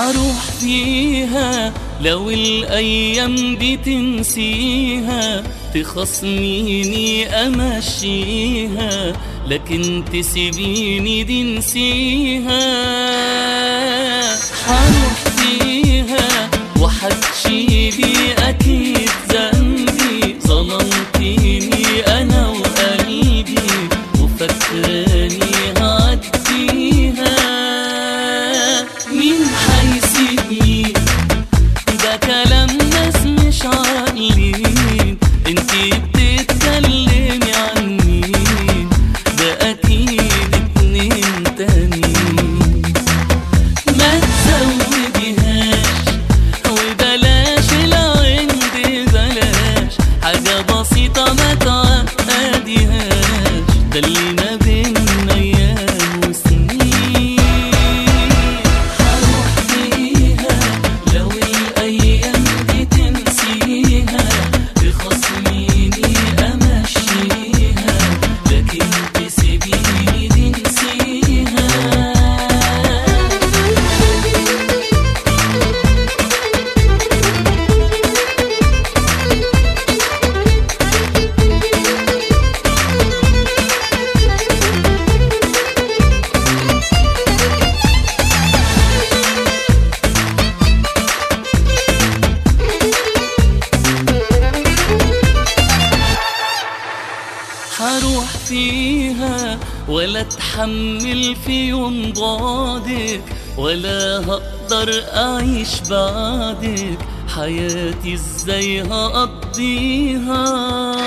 حروح فيها لو الأيام دي تنسيها تخصميني أمشيها لكن تسيبيني دي نسيها حروح فيها وحتشيلي أكيد ذنبي ظلمتيني أنا وقلبي وفكراني هعديها مين حيسيبني ده كلام ناس مش عاقلين انتي بتتكلمي عن مين ده اكيد اتنين تانيين ما تزوديهاش وبلاش العند بلاش حاجة بسيطة ما تعقديهاش ده اللي ما بينا أيام وسنين هروح فيها لو الأيام دي تنسيها بخصميني أمشيها لكن تسيبيني دي نسيها هروح فيها ولا اتحمل في يوم بعدك ولا هقدر اعيش بعدك حياتي ازاي هقضيها